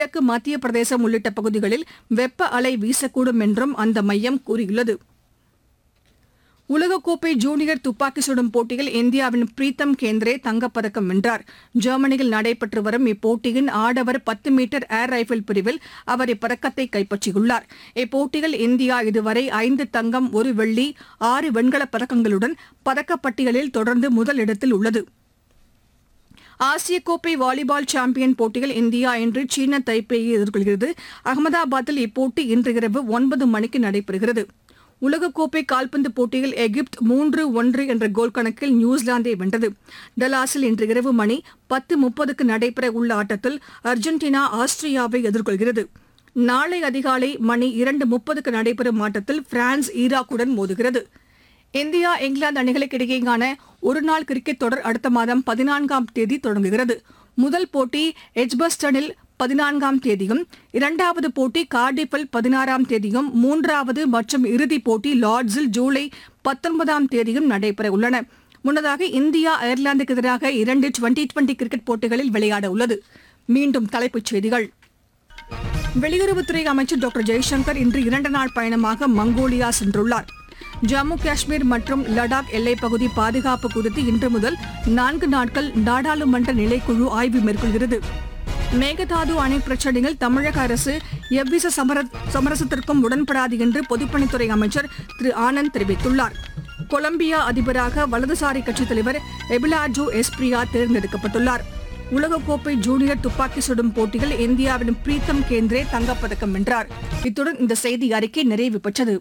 கிழக்கு மத்திய பிரதேசம் உள்ளிட்ட பகுதிகளில் வெப்ப அலை வீசக்கூடும் என்றும் அந்த மையம் கூறியுள்ளது உலகக்கோப்பை ஜூனியர் துப்பாக்கி சுடும் போட்டியில் இந்தியாவின் பிரீத்தம் கேந்திரே தங்கப்பதக்கம் வென்றார் ஜெர்மனியில் நடைபெற்று வரும் இப்போட்டியின் ஆடவர் பத்து மீட்டர் ஏர் ரைபிள் பிரிவில் அவர் இப்பதக்கத்தை கைப்பற்றியுள்ளார் இப்போட்டியில் இந்தியா இதுவரை ஐந்து தங்கம் ஒரு வெள்ளி ஆறு வெண்கலப் பதக்கங்களுடன் பதக்கப்பட்டியலில் தொடர்ந்து முதலிடத்தில் உள்ளது ஆசிய கோப்பை வாலிபால் சாம்பியன் போட்டியில் இந்தியா இன்று சீன தைப்பேயை எதிர்கொள்கிறது அகமதாபாத்தில் இப்போட்டி இன்று இரவு ஒன்பது மணிக்கு நடைபெறுகிறது உலகக்கோப்பை கால்பந்து போட்டியில் எகிப்து மூன்று ஒன்று என்ற கோல் கணக்கில் நியூசிலாந்தை வென்றது டலாஸில் இன்று இரவு மணி பத்து முப்பதுக்கு நடைபெற உள்ள ஆட்டத்தில் அர்ஜென்டினா ஆஸ்திரியாவை எதிர்கொள்கிறது நாளை அதிகாலை மணி இரண்டு முப்பதுக்கு நடைபெறும் ஆட்டத்தில் பிரான்ஸ் ஈராக்குடன் மோதுகிறது இந்தியா இங்கிலாந்து அணிகளுக்கு இடையேயான ஒருநாள் கிரிக்கெட் தொடர் அடுத்த மாதம் பதினான்காம் தேதி தொடங்குகிறது முதல் போட்டி எஜ்பஸ்டனில் பதினான்காம் தேதியும் இரண்டாவது போட்டி கார்டிஃபில் பதினாறாம் தேதியும் மூன்றாவது மற்றும் இறுதிப் போட்டி லார்ட்ஸில் ஜூலை பத்தொன்பதாம் தேதியும் நடைபெற உள்ளன முன்னதாக இந்தியா அயர்லாந்துக்கு எதிராக இரண்டு டுவெண்டி டுவெண்டி கிரிக்கெட் போட்டிகளில் விளையாட உள்ளது மீண்டும் தலைப்புச் செய்திகள் வெளியுறவுத்துறை அமைச்சர் டாக்டர் ஜெய்சங்கர் இன்று இரண்டு நாள் பயணமாக மங்கோலியா சென்றுள்ளார் ஜம்மு காஷ்மீர் மற்றும் லடாக் எல்லைப் பகுதி பாதுகாப்பு குறித்து இன்று முதல் நான்கு நாட்கள் நாடாளுமன்ற நிலைக்குழு ஆய்வு மேற்கொள்கிறது மேகதாது அணை பிரச்சினையில் தமிழக அரசு எவ்வித சமர சமரசத்திற்கும் உடன்படாது என்று பொதுப்பணித்துறை அமைச்சர் திரு ஆனந்த் தெரிவித்துள்ளார் கொலம்பியா அதிபராக வலதுசாரி கட்சித் தலைவர் எபிலாஜோ எஸ்பிரியா தேர்ந்தெடுக்கப்பட்டுள்ளார் உலகக்கோப்பை ஜூனியர் துப்பாக்கி சுடும் போட்டியில் இந்தியாவின் பிரீத்தம் கேந்திரே தங்கப்பதக்கம் வென்றார் இத்துடன் இந்த செய்தி அறிக்கை நிறைவு பெற்றது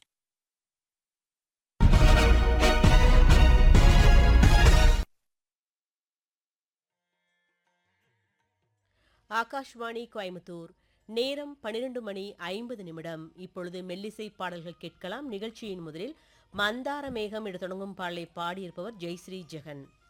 ஆகாஷ்வாணி கோயம்புத்தூர் நேரம் பன்னிரண்டு மணி ஐம்பது நிமிடம் இப்பொழுது மெல்லிசை பாடல்கள் கேட்கலாம் நிகழ்ச்சியின் முதலில் மந்தார மேகம் என தொடங்கும் பாடலை பாடியிருப்பவர் ஜெய்ஸ்ரீ ஜெகன்